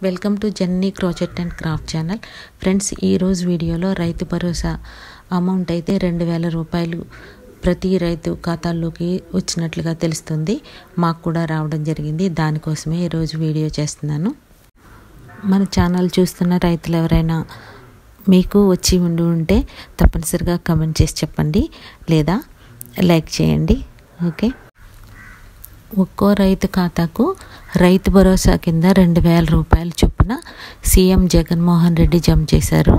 welcome to Jenny crochet and craft channel friends ఈరోజు వీడియోలో రైతు భరోసా అమౌంట్ అయితే రెండు వేల రూపాయలు ప్రతి రైతు ఖాతాల్లోకి వచ్చినట్లుగా తెలుస్తుంది మాకు కూడా రావడం జరిగింది దానికోసమే ఈరోజు వీడియో చేస్తున్నాను మన ఛానల్ చూస్తున్న రైతులు ఎవరైనా మీకు వచ్చి ఉండి ఉంటే తప్పనిసరిగా కమెంట్ చేసి చెప్పండి లేదా లైక్ చేయండి ఓకే ఒక్కో రైతు ఖాతాకు రైతు భరోసా కింద రెండు వేల రూపాయల చొప్పున సీఎం జగన్మోహన్ రెడ్డి జమ చేశారు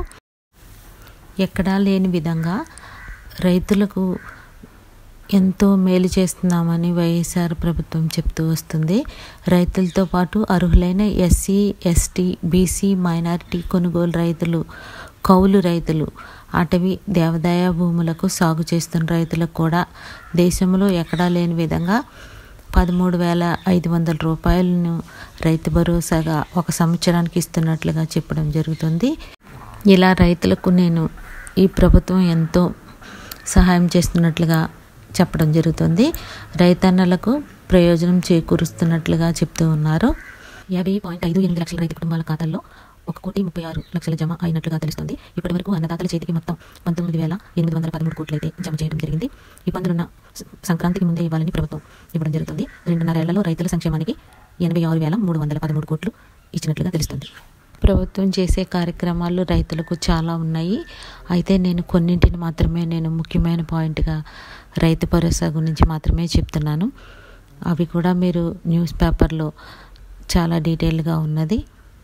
ఎక్కడా లేని విధంగా రైతులకు ఎంతో మేలు చేస్తున్నామని వైఎస్ఆర్ ప్రభుత్వం చెప్తూ వస్తుంది రైతులతో పాటు అర్హులైన ఎస్సీ ఎస్టీ బీసీ మైనారిటీ కొనుగోలు రైతులు కౌలు రైతులు అటవీ దేవాదాయ భూములకు సాగు చేస్తున్న రైతులకు కూడా దేశంలో ఎక్కడా లేని విధంగా పదమూడు వేల ఐదు వందల రూపాయలను రైతు భరోసాగా ఒక సంవత్సరానికి ఇస్తున్నట్లుగా చెప్పడం జరుగుతుంది ఇలా రైతులకు నేను ఈ ప్రభుత్వం ఎంతో సహాయం చేస్తున్నట్లుగా చెప్పడం జరుగుతుంది రైతన్నలకు ప్రయోజనం చేకూరుస్తున్నట్లుగా చెప్తూ ఉన్నారు యాభై పాయింట్ ఐదు ఎనిమిది లక్షల రైతు కుటుంబాల ఖాతాల్లో ఒక కోటి ముప్పై ఆరు లక్షల జమ అయినట్లుగా తెలుస్తుంది ఇప్పటి వరకు అన్నదాతల చేతికి మొత్తం పంతొమ్మిది వేల ఎనిమిది వందల పదమూడు కోట్లు అయితే జమ చేయడం జరిగింది ఈ పనులున్న సంక్రాంతికి ముందే ఇవ్వాలని ప్రభుత్వం ఇవ్వడం జరుగుతుంది రెండున్నర ఏళ్లలో రైతుల సంక్షేమానికి ఎనభై ఆరు వేల మూడు వందల పదమూడు కోట్లు ఇచ్చినట్లుగా తెలుస్తుంది ప్రభుత్వం చేసే కార్యక్రమాలు రైతులకు చాలా ఉన్నాయి అయితే నేను కొన్నింటిని మాత్రమే నేను ముఖ్యమైన పాయింట్గా రైతు భరోసా గురించి మాత్రమే చెప్తున్నాను అవి కూడా మీరు న్యూస్ పేపర్లో చాలా డీటెయిల్గా ఉన్నది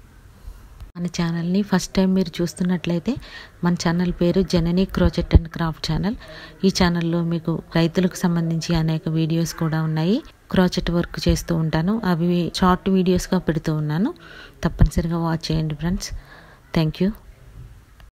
మన ఛానల్ని ఫస్ట్ టైం మీరు చూస్తున్నట్లయితే మన ఛానల్ పేరు జననీ క్రోచెట్ అండ్ క్రాఫ్ట్ ఛానల్ ఈ ఛానల్లో మీకు రైతులకు సంబంధించి అనేక వీడియోస్ కూడా ఉన్నాయి క్రోచెట్ వర్క్ చేస్తూ ఉంటాను అవి షార్ట్ వీడియోస్గా పెడుతూ ఉన్నాను తప్పనిసరిగా వాచ్ చేయండి ఫ్రెండ్స్ థ్యాంక్ యూ